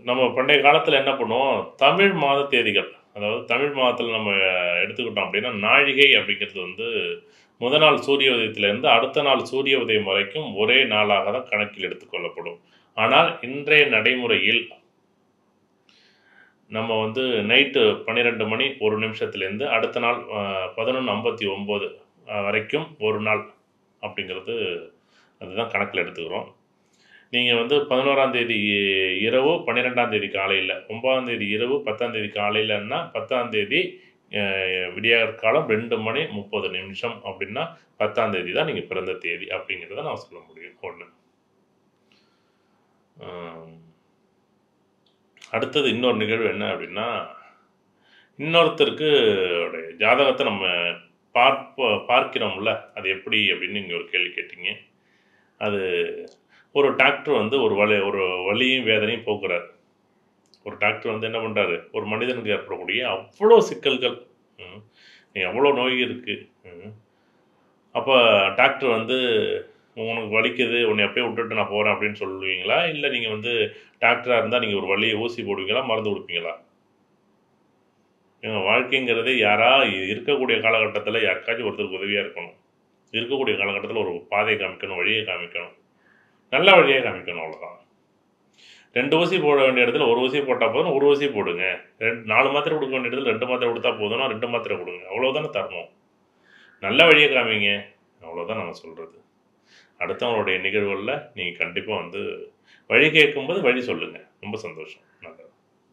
நம்ம பண்டைய காலத்தில் என்ன பண்ணுவோம் தமிழ் மாத தேதிகள் அதாவது தமிழ் மாதத்தில் நம்ம எடுத்துக்கிட்டோம் அப்படின்னா நாழிகை அப்படிங்கிறது வந்து முத நாள் சூரிய உதயத்திலிருந்து அடுத்த நாள் சூரிய உதயம் வரைக்கும் ஒரே நாளாக தான் கணக்கில் எடுத்துக்கொள்ளப்படும் ஆனால் இன்றைய நடைமுறையில் நம்ம வந்து நைட்டு பன்னிரெண்டு மணி ஒரு நிமிஷத்துலேருந்து அடுத்த நாள் பதினொன்று ஐம்பத்தி ஒம்பது வரைக்கும் ஒரு நாள் அப்படிங்கிறது அதுதான் கணக்கில் எடுத்துக்கிறோம் நீங்கள் வந்து பதினோராம் தேதி இரவு பன்னிரெண்டாம் தேதி காலையில் ஒன்பதாம் தேதி இரவு பத்தாம் தேதி காலையிலன்னா பத்தாம் தேதி விடியற்காலம் ரெண்டு மணி முப்பது நிமிஷம் அப்படின்னா பத்தாம் தேதி தான் நீங்கள் பிறந்த தேதி அப்படிங்கிறத நான் சொல்ல முடியும் ஒன்று அடுத்தது இன்னொரு நிகழ்வு என்ன அப்படின்னா இன்னொருத்தருக்கு உடைய ஜாதகத்தை நம்ம பார்ப்ப பார்க்கிறோம்ல அது எப்படி அப்படின்னு நீங்கள் ஒரு கேள்வி கேட்டீங்க அது ஒரு டாக்டர் வந்து ஒரு வலி ஒரு வலியும் வேதனையும் போக்குறார் ஒரு டாக்டர் வந்து என்ன பண்ணுறாரு ஒரு மனிதனுக்கு ஏற்படக்கூடிய அவ்வளோ சிக்கல்கள் எவ்வளோ நோய் இருக்குது அப்போ டாக்டர் வந்து உனக்கு வலிக்குது உன்னை அப்படியே விட்டுட்டு நான் போகிறேன் அப்படின்னு சொல்லுவீங்களா இல்லை நீங்கள் வந்து டாக்டராக இருந்தால் நீங்கள் ஒரு வழியை ஊசி போடுவீங்களா மருந்து கொடுப்பீங்களா எங்கள் வாழ்க்கைங்கிறது யாரா இருக்கக்கூடிய காலகட்டத்தில் யாருக்காச்சும் ஒருத்தருக்கு உதவியாக இருக்கணும் இருக்கக்கூடிய காலகட்டத்தில் ஒரு பாதையை காமிக்கணும் வழியை காமிக்கணும் நல்ல வழியை காமிக்கணும் அவ்வளோதான் ரெண்டு ஊசி போட வேண்டிய இடத்துல ஒரு ஊசி போட்டால் போதும் ஒரு ஊசி போடுங்க ரெண்டு நாலு மாத்திரை கொடுக்க வேண்டிய இடத்துல ரெண்டு மாத்திரை கொடுத்தா போதும்னா ரெண்டு மாத்திரை கொடுங்க அவ்வளோதானே தரணும் நல்ல வழியை காமிங்க அவ்வளோதான் நம்ம சொல்கிறது அடுத்தவங்களுடைய நிகழ்வுகளில் நீங்கள் கண்டிப்பாக வந்து வழி கேட்கும்போது வழி சொல்லுங்கள் ரொம்ப சந்தோஷம் நல்லது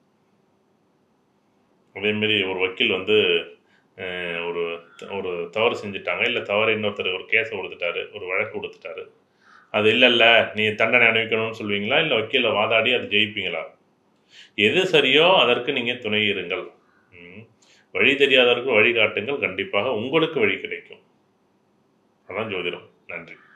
அதேமாரி ஒரு வக்கீல் வந்து ஒரு ஒரு தவறு செஞ்சுட்டாங்க இல்லை தவறு இன்னொருத்தர் ஒரு கேஸை கொடுத்துட்டாரு ஒரு வழக்கு கொடுத்துட்டாரு அது இல்லை இல்லை நீ தண்டனை அணிவிக்கணும்னு சொல்லுவீங்களா இல்லை வக்கீல வாதாடி அது ஜெயிப்பீங்களா எது சரியோ அதற்கு நீங்கள் துணை இருங்கள் வழி தெரியாதவருக்கு வழிகாட்டுங்கள் கண்டிப்பாக உங்களுக்கு வழி கிடைக்கும் அதான் ஜோதிடம் நன்றி